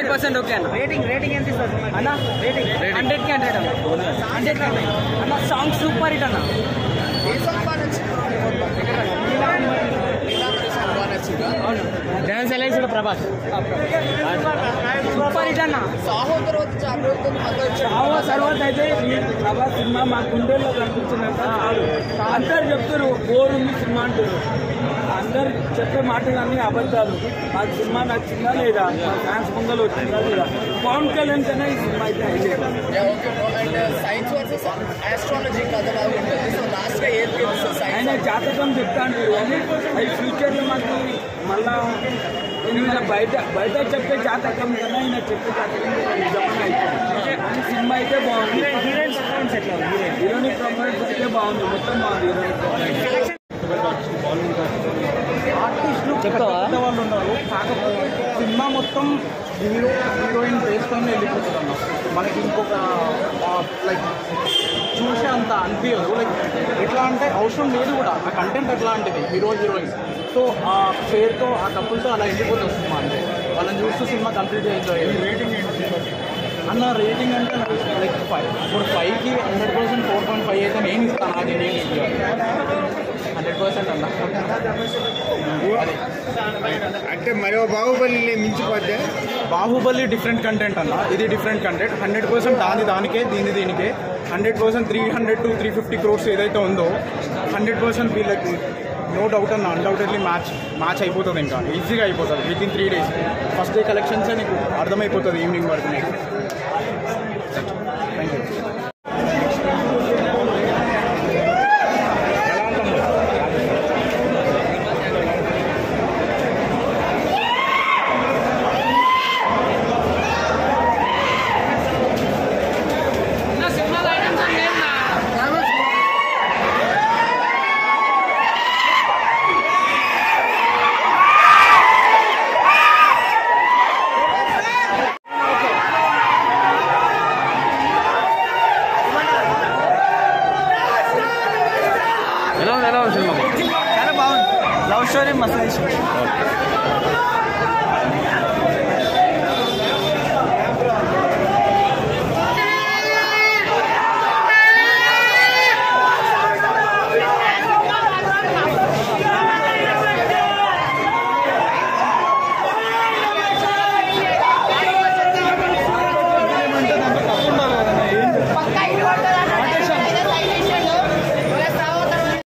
hundred percent okay అన్న rating rating ఎంత ఇస్తారు అన్న రేటింగ్ హండ్రెడ్ కి హండ్రెడ్ అన్న హండ్రెడ్ అన్న సాంగ్ సూపర్ హిట్ అన్న డాన్స్ ఎలా ఇస్తాడు ప్రభాస్ సూపర్ హిట్ అన్న సాహో తర్వాత చాలా రోజులతో మళ్ళీ వచ్చాడు చావా తర్వాత అయితే ఈ ప్రభాస్ సినిమా మా గుండెల్లో కనిపించినంత చాలు అందరు చెప్తారు బోర్ ఉంది సినిమా అంటారు అందరు చెప్పే మాటలన్నీ అబద్ధాలు ఆ సినిమా నచ్చిందా లేదా మా ఫ్యాన్స్ ముందర వచ్చిందా లేదా పవన్ కళ్యాణ్ కన్నా ఈ సినిమా అయితే highlight okay bro and science versus astrology కథ లాగా ఉంటుంది సో లాస్ట్ గా ఏది గెలుస్తుంది ఆయన సైన్స్ జాతకం చెప్తా అంటారు కానీ అది ఫ్యూచర్లో మాకు మళ్ళా ఈయన బయట బయట చెప్పే జాతకం కన్నా ఈయన చెప్పే జాతకం నిజమని అయిపోయింది కానీ సినిమా అయితే బాగుంది హీరోయిన్ పర్ఫార్మెన్స్ ఎట్లా ఉంది హీరోయిన్ హీరోయిక్ పర్ఫార్మెన్స్ అయితే బాగుంది మొత్తం బాగుంది హీరోయిక్ పర్ఫార్మెన్స్ ఆర్టిస్టులు పెద్ద పెద్ద వాళ్ళు ఉన్నారు కాకపోతే సినిమా మొత్తం హీరో హీరోయిన్ వేసుకొని వెళ్ళిపోతుంది అన్న మనకి ఇంకొక లైక్ చూసే అంత అనిపించదు లైక్ ఎట్లా అంటే అవసరం లేదు కూడా ఆ కంటెంట్ అట్లాంటిది హీరో హీరోయిన్ సో ఆ పేరుతో ఆ కపుల్తో అలా వెళ్ళిపోతుంది సినిమా అంటే వాళ్ళని చూస్తూ సినిమా కంప్లీట్ ఎంజాయ్ రేటింగ్ అన్న రేటింగ్ అంటే లైక్ ఫైవ్ ఇప్పుడు ఫైవ్కి hundred percent four point five అయితే నేను ఇస్తాను అది నేను హండ్రెడ్ పర్సెంట్ అన్న అది అంటే మరో బాహుబలిని మించిపోతే బాహుబలి డిఫరెంట్ కంటెంట్ అన్న ఇది డిఫరెంట్ కంటెంట్ హండ్రెడ్ పర్సెంట్ దాని దానికే దీని దీనికే hundred percent three hundred to three fifty crores ఏదైతే ఉందో హండ్రెడ్ పర్సెంట్ వీళ్ళకి నో డౌట్ అన్న అన్డౌటెడ్లీ మ్యాచ్ మ్యాచ్ అయిపోతుంది ఇంకా ఈజీగా అయిపోతుంది with in three days first day కలెక్షన్సే నీకు అర్థమైపోతుంది ఈవినింగ్ వరకు నీకు థ్యాంక్ యూ ఎలా ఉంది ఎలా ఉంది సినిమా చాలా బాగుంది లవ్ స్టోరీ మస్తు